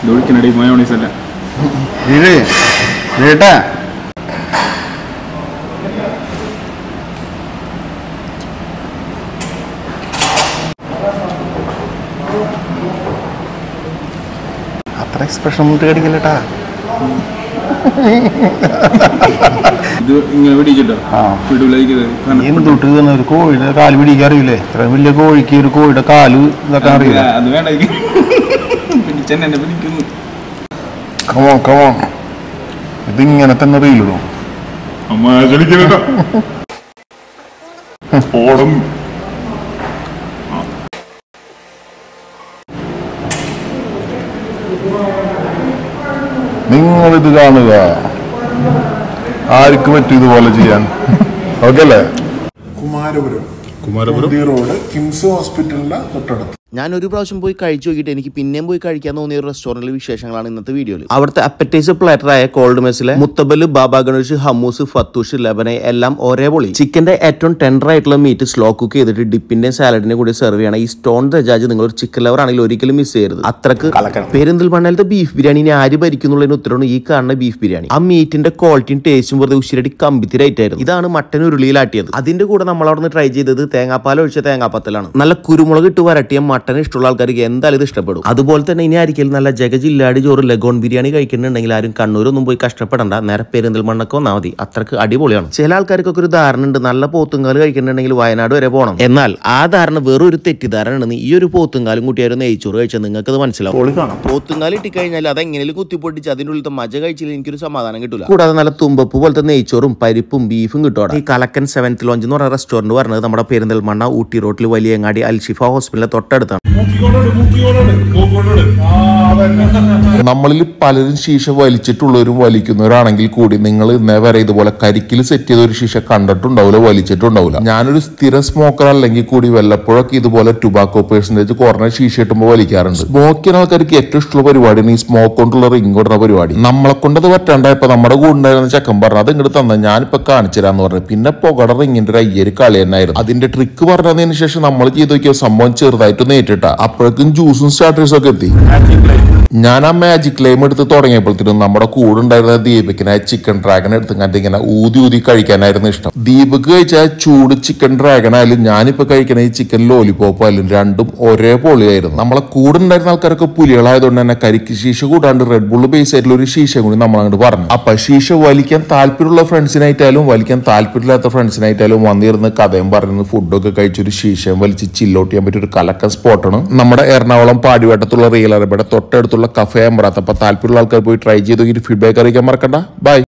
ഇത് ഒഴിക്കണടി മയോണൈസ് അല്ല വീഴേ വീട്ടാ അത്ര എക്സ്പ്രഷൻ ഒന്നും തേടിക്കല്ലേട്ടാ ഇത് ഇങ്ങനെ പിടിച്ചിട്ടോ ആ. വിടൂലായിരിക്കും എന്തൊട്ട് തന്നെ ഒരു കോഴിയുടെ കാല് പിടിക്കാൻ അറിയില്ലേ ഇത്ര വലിയ കോഴിക്ക് ഒരു കോഴിയുടെ കാല് ഇതൊക്കെ അറിയില്ല അത് വേണ്ട പിടിച്ചെന്നെ എന്നെ പിടിക്കുന്നു കമോൺ കമോൺ ഇതിങ്ങനെ തന്നെ റീലിടും അമ്മ ചലിക്കണോ ഓടും നിങ്ങളിത് കാണുക ആർക്ക് പറ്റും ഇതുപോലെ ചെയ്യാൻ ഓക്കെ അല്ലേ കുമാരപുരം കുമാരപുരം കുന്തി റോഡ് കിംസ് ഹോസ്പിറ്റലിന്റെ തൊട്ടടുത്ത് ഞാൻ ഒരു പ്രാവശ്യം പോയി കഴിച്ചു നോക്കിയിട്ട് എനിക്ക് പിന്നെയും പോയി കഴിക്കാൻ തോന്നിയ ഒരു റെസ്റ്റോറന്റിലെ വിശേഷങ്ങളാണ് ഇന്നത്തെ വീഡിയോയിൽ അവിടുത്തെ അപ്പറ്റൈസർ പ്ലാറ്ററായ കോൾഡ് മെസ്സിലെ mutabal baba ganoush hummus fattoush labneh എല്ലാം ഒരേ പൊളി ചിക്കന്റെ ഏറ്റവും ടെൻഡർ ആയിട്ടുള്ള മീറ്റ് സ്ലോ കുക്ക് ചെയ്തിട്ട് ഡിപ്പിന്റെ സാലഡിനെ കൂടി സെർവ് ചെയ്യണം ഈ സ്റ്റോൺ ദജാജ് നിങ്ങൾ ഒരു ചിക്കൻ ലവർ ആണെങ്കിൽ ഒരിക്കലും മിസ് ചെയ്യരുത് അത്രക്ക് പെരിന്തൽമണ്ണയിലത്തെ ബീഫ് ബിരിയാണി ഇനി ആര് ഭരിക്കുന്നുള്ളതിന് ഉത്തരവാണ് ഈ കാണുന്ന ബീഫ് ബിരിയാണി ആ മീറ്റിന്റെ ക്വാളിറ്റിയും ടേസ്റ്റും വെറുതെ ഉശിരടി കമ്പിത്തി റേറ്റ് ആയിരുന്നു ഇതാണ് മട്ടൻ ഉരുളിയിലാട്ടിയത് അതിന്റെ കൂടെ നമ്മൾ അവിടെ നിന്ന് ട്രൈ ചെയ്തത് തേങ്ങാപ്പാൽ ഒഴിച്ച തേങ്ങാപ്പത്തലാണ് നല്ല കുരുമുളക് ഇട്ട് വരട്ടിയ മട്ടൻ ഇഷ്ടമുള്ള ആൾക്കാർക്ക് എന്തായാലും ഇത് ഇഷ്ടപ്പെടും അതുപോലെ തന്നെ ഇനി ആയിരിക്കും നല്ല ജഗജില്ലാടി ചോറ് ലഗോൺ ബിരിയാണി കഴിക്കുന്നുണ്ടെങ്കിൽ ആരും കണ്ണൂരൊന്നും പോയി കഷ്ടപ്പെടണ്ട നേരെ പെരിന്തൽമണ്ണക്ക് വന്നാൽ മതി അത്രക്ക് അടിപൊളിയാണ് ചില ആൾക്കാർക്കൊക്കെ ഒരു ധാരണ ഉണ്ട് നല്ല പോത്തുങ്കാല് കഴിക്കുന്നുണ്ടെങ്കിൽ വയനാട് വരെ പോകണം എന്നാൽ ആ ധാരണ വെറും ഒരു തെറ്റിദ്ധാരണ ഉണ്ടെന്ന് ഈ ഒരു പോത്തുങ്കാലും കൂട്ടിയായിരുന്നു നെയ്ച്ചോറ് കഴിച്ചാൽ നിങ്ങൾക്ക് അത് മനസ്സിലാവും പൊളി കാണാം പോത്തുങ്കാൽ ഇട്ടിക്കഴിഞ്ഞാൽ അത് എങ്ങനെയും കുത്തിപ്പൊട്ടിച്ച് അതിൻ്റെ ഉള്ളിലത്തെ മജ കഴിച്ചില്ല എനിക്കൊരു സമാധാനം കിട്ടില്ല കൂടാതെ നല്ല തുമ്പപ്പ് പോലത്തെ നെയ്ച്ചോറും പരിപ്പും ബീഫും കിട്ടും അവിടെ. ഈ കലക്കൻ സെവൻത്ത് ലോഞ്ച് എന്ന് പറയുന്ന റെസ്റ്റോറന്റ് പറഞ്ഞത് നമ്മുടെ പെരിന്തൽമണ്ണ ഊട്ടി റോട്ടിൽ വലിയങ്ങാടി അൽഷിഫ ഹോസ്പിറ്റലിന്റെ തൊട്ടടുത്താണ് നമ്മളിൽ പലരും ശീശ വലിച്ചിട്ടുള്ളവരും വലിക്കുന്നവരാണെങ്കിൽ കൂടി നിങ്ങൾ ഇന്നേ വരെ ഇതുപോലെ കരിക്കിൽ സെറ്റ് ചെയ്ത ഒരു ശീശ കണ്ടിട്ടുണ്ടാവില്ല വലിച്ചിട്ടുണ്ടാവില്ല ഞാനൊരു സ്ഥിര സ്മോക്കർ അല്ലെങ്കിൽ കൂടി വല്ലപ്പോഴൊക്കെ ഇതുപോലെ ടുബാക്കോ പേഴ്സൻറ്റേജ് കുറഞ്ഞ ശീശ കിട്ടുമ്പോൾ വലിക്കാറുണ്ട് സ്മോക്ക് ചെയ്യുന്ന ആൾക്കാർക്ക് ഏറ്റവും ഇഷ്ടമുള്ള പരിപാടിയാണ് ഈ സ്മോക്ക് കൊണ്ടുള്ള റിംഗ് കൊടുന്ന പരിപാടി നമ്മളെ കൊണ്ടത് പറ്റാണ്ടായപ്പോ നമ്മുടെ കൂടെ ഉണ്ടായിരുന്ന ചെക്കൻ പറഞ്ഞു അത് ഇങ്ങോട്ട് തന്നെ ഞാനിപ്പോ കാണിച്ചു തരാന്ന് പറഞ്ഞു പിന്നെ പുകട റിങ്ങിന്റെ ഒരു അയ്യര് കളി തന്നെയായിരുന്നു അതിന്റെ ട്രിക്ക് പറഞ്ഞതിന് ശേഷം നമ്മൾ ചെയ്ത് നോക്കിയ സംഭവം ചെറുതായിട്ട് നേരിട്ട അപ്പോഴേക്കും ജ്യൂസും സ്റ്റാർട്ടേഴ്സും ഒക്കെ എത്തി ഞാൻ ആ മാജിക് ലൈം എടുത്ത് തുടങ്ങിയപ്പോഴത്തേനും നമ്മുടെ കൂടെ ഉണ്ടായിരുന്ന ദീപക്കിനെ ചിക്കൻ ഡ്രാഗൺ എടുത്ത് കണ്ട് ഇങ്ങനെ ഊതി ഊതി കഴിക്കാനായിരുന്നു ഇഷ്ടം ദീപക് കഴിച്ച ആ ചൂട് ചിക്കൻ ഡ്രാഗൺ ആയാലും ഞാനിപ്പോ കഴിക്കണ ഈ ചിക്കൻ ലോലിപോപ്പ് ആയാലും രണ്ടും ഒരേ പൊളിയായിരുന്നു നമ്മളെ കൂടെ ഉണ്ടായിരുന്ന ആൾക്കാരൊക്കെ പുലികളായതുകൊണ്ട് തന്നെ കരിക്ക് ശീശ കൂടാണ്ട് റെഡ് ബുള്ള് ബേസ് ആയിട്ടുള്ള ഒരു ശീശ കൂടി നമ്മൾ അങ്ങോട്ട് പറഞ്ഞു അപ്പൊ ശീശ വലിക്കാൻ താല്പര്യമുള്ള ഫ്രണ്ട്സിനായിട്ടായാലും വലിക്കാൻ താല്പര്യമില്ലാത്ത ഫ്രണ്ട്സിനായിട്ടായാലും വന്നിരുന്ന് കഥയും പറയുന്ന ഫുഡൊക്കെ കഴിച്ചൊരു ശീശയും വലിച്ച് ചില്ലോട്ട് ചെയ്യാൻ പറ്റിയ ഒരു കലക്കൻ സ്പോട്ടാണ് നമ്മുടെ എറണാകുളം പാടിവട്ടത്തുള്ള റിയൽ അറബിയുടെ തൊട്ടടുത്തുള്ള കഫേ അമ്രാത്ത് അപ്പൊ താല്പര്യമുള്ള ആൾക്കാർ പോയി ട്രൈ ചെയ്ത് നോക്കിയിട്ട് ഫീഡ്ബാക്ക് അറിയിക്കാൻ മറക്കണ്ട ബൈ